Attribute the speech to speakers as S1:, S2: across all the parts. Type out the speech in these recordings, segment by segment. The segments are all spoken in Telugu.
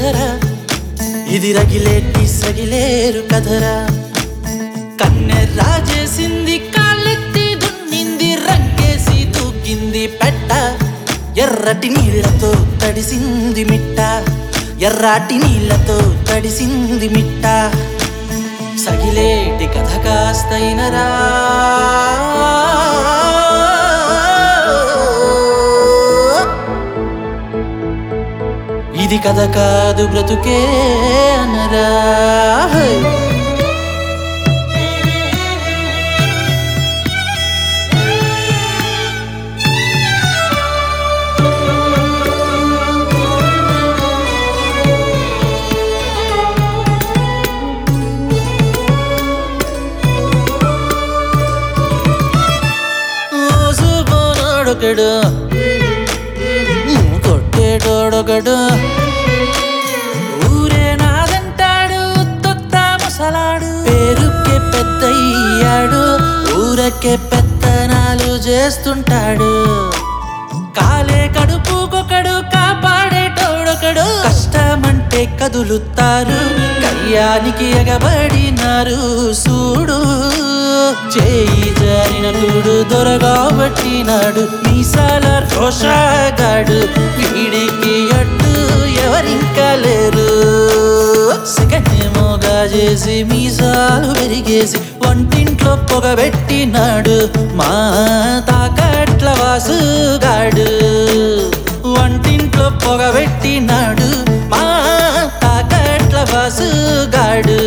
S1: కదరా ఇది రగిలేటి సగిలేరు కదరా కన్నె రాజేసింది కాళ్ళెత్తి దున్నింది రంగేసి తూకింది పెట్ట ఎర్రటి నీళ్లతో తడిసింది మిట్ట ఎర్రాటి నీళ్లతో తడిసింది మిట్ట సగిలేటి కథ కాస్తైనరా ఇది కథ కాదు బ్రతుకే అనరా హై. మోసుకున్నాడొకడు కొట్టేటోడొకడు ఊరే నాదంటాడు తొత్త ముసలాడు పేరుకే పెద్దయ్యాడు ఊరకే పెత్తనాలు చేస్తుంటాడు కాలే కడుపుకొకడు కాపాడేటోడొకడు కష్టమంటే కదులుతారు కయ్యానికి ఎగబడినారు సూడు చేయి జారిన కూడు దొరగా పట్టినాడు మీసాల రోషగాడు వీడికి అడ్డు ఎవరింకా లేరు సెకనేమోగా చేసి మీసాలు పెరిగేసి వంటింట్లో పొగబెట్టినాడు మా తాకట్ల వాసుగాడు వంటింట్లో పొగబెట్టినాడు మా తాకట్ల వాసుగాడు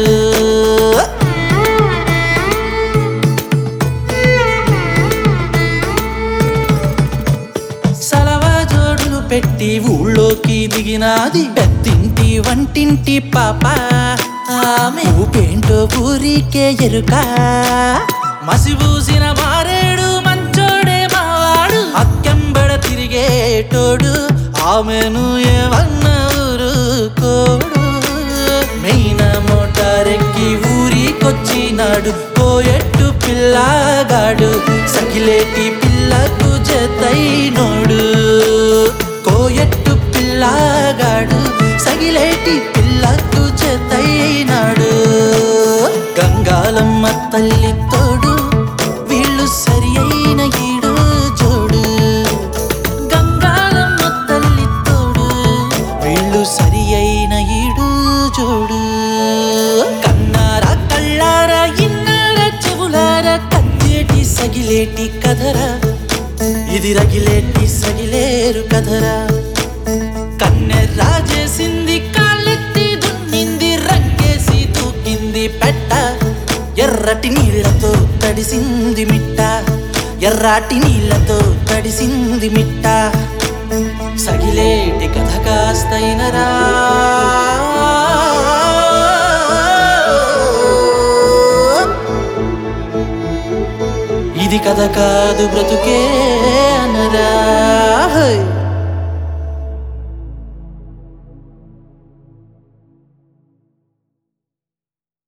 S1: సలవా జోడులు పెట్టి ఊళ్ళోకి దిగినాది పెద్దింటి వంటింటి పాప ఆమె ఊపేంటో ఊరికే ఎరుక మసిబూసిన మారేడు మంచోడే మావాడు అక్కెంబడ తిరిగేటోడు ఆమెను ఏమన్న ఊరుకోడు మెయిన మోటారెక్కి ఊరికొచ్చినాడు పోయట్టు పిల్లగాడు సగిలేటి పిల్లకు జతైనోడు కోయట్టు పిల్లగాడు సగిలేటి పిల్లకు జతైనాడు గంగాలమ్మ తల్లి తోడు వీళ్ళు సరి అయిన ఈడు జోడు గంగాలమ్మ తల్లి తోడు వీళ్ళు సరి అయిన ఈడు జోడు కన్నారా కళ్ళారా ఇన్నారా చెవులారా కత్తేటి సగిలేటి కదరా ఇది రగిలేటి సగిలేరు కదరా కన్నె రాజేసింది కాళ్ళెత్తి దున్నింది రంగేసి తూకింది పెట్ట ఎర్రటి నీళ్లతో తడిసింది మిట్ట ఎర్రాటి నీళ్లతో తడిసింది మిట్ట సగిలేటి కథ కాస్తైనరా ఇది కథ కాదు బ్రతుకే అనరా హై.